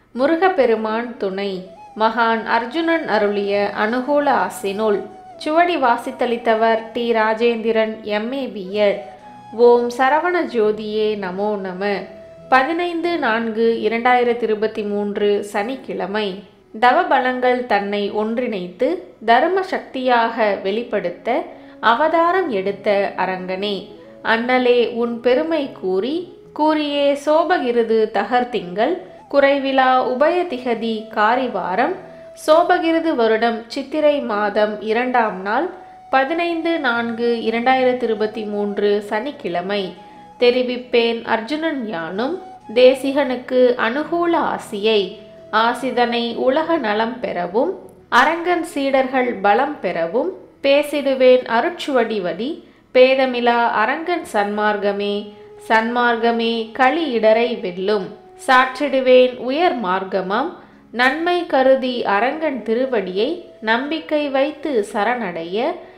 முருகப்பெருமான் துணை மகான் அர்ஜுனன் அருளிய அனுகூல ஆசினுள் சுவடி வாசித்தளித்தவர் டி ராஜேந்திரன் எம்ஏ பிஎட் ஓம் சரவண ஜோதியே நமோ நம பதினைந்து நான்கு இரண்டாயிரத்தி இருபத்தி மூன்று சனிக்கிழமை தவபலங்கள் தன்னை ஒன்றிணைத்து தர்ம சக்தியாக வெளிப்படுத்த அவதாரம் எடுத்த அரங்கனே அண்ணலே உன் பெருமை கூறி கூறியே சோபகிருது தகர்த்திங்கள் குறைவிலா உபயதிகதி காரிவாரம் சோபகிருது வருடம் சித்திரை மாதம் இரண்டாம் நாள் பதினைந்து நான்கு இரண்டாயிரத்தி இருபத்தி மூன்று சனிக்கிழமை தெரிவிப்பேன் அர்ஜுனன் யானும் தேசிகனுக்கு அனுகூல ஆசியை ஆசிதனை உலக நலம் பெறவும் அரங்கன் சீடர்கள் பலம் பெறவும் பேசிடுவேன் அருட்சுவடிவடி பேதமிலா அரங்கன் சன்மார்க்கமே சன்மார்க்கமே களி இடரை வெல்லும் சாற்றிடுவேன் உயர் மார்க்கமாம் நன்மை கருதி அரங்கன் திருவடியை நம்பிக்கை வைத்து சரணடைய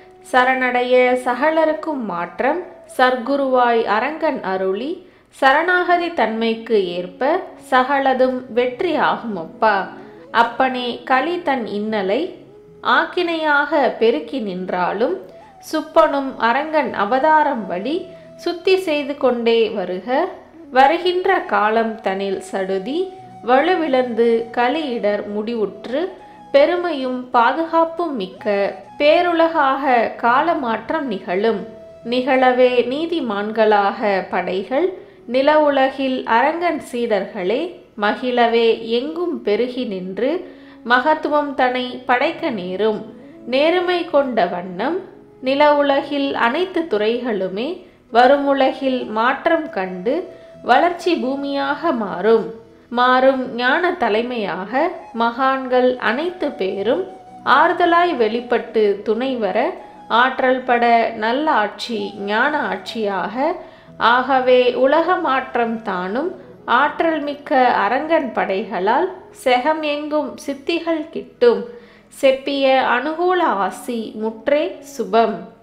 சரணடைய சகலருக்கும் மாற்றம் சர்க்குருவாய் அரங்கன் அருளி சரணாகதி தன்மைக்கு ஏற்ப சகலதும் வெற்றி ஆகுமப்பா அப்பனே களி தன் இன்னலை ஆக்கினையாக பெருக்கி நின்றாலும் சுப்பனும் அரங்கன் அவதாரம் வழி சுத்தி செய்து கொண்டே வருக வருகின்ற காலம் தனில் சடுதி வலுவிழந்து கலியிடர் முடிவுற்று பெருமையும் பாதுகாப்பும் மிக்க பேருலகாக காலமாற்றம் நிகழும் நிகழவே நீதிமான்களாக படைகள் நில உலகில் அரங்கன் சீடர்களே மகிழவே எங்கும் பெருகி நின்று மகத்துவம் தன்னை படைக்க நேரும் நேர்மை கொண்ட வண்ணம் நில உலகில் அனைத்து துறைகளுமே வருமுலகில் மாற்றம் கண்டு வளர்ச்சி பூமியாக மாறும் மாறும் ஞான தலைமையாக மகான்கள் அனைத்து பேரும் ஆறுதலாய் வெளிப்பட்டு துணை வர ஆற்றல் பட நல்ல ஆட்சி ஞான ஆட்சியாக ஆகவே உலக மாற்றம் தானும் ஆற்றல் மிக்க அரங்கன் படைகளால் செகம் எங்கும் சித்திகள் கிட்டும் செப்பிய அனுகூல ஆசி முற்றே சுபம்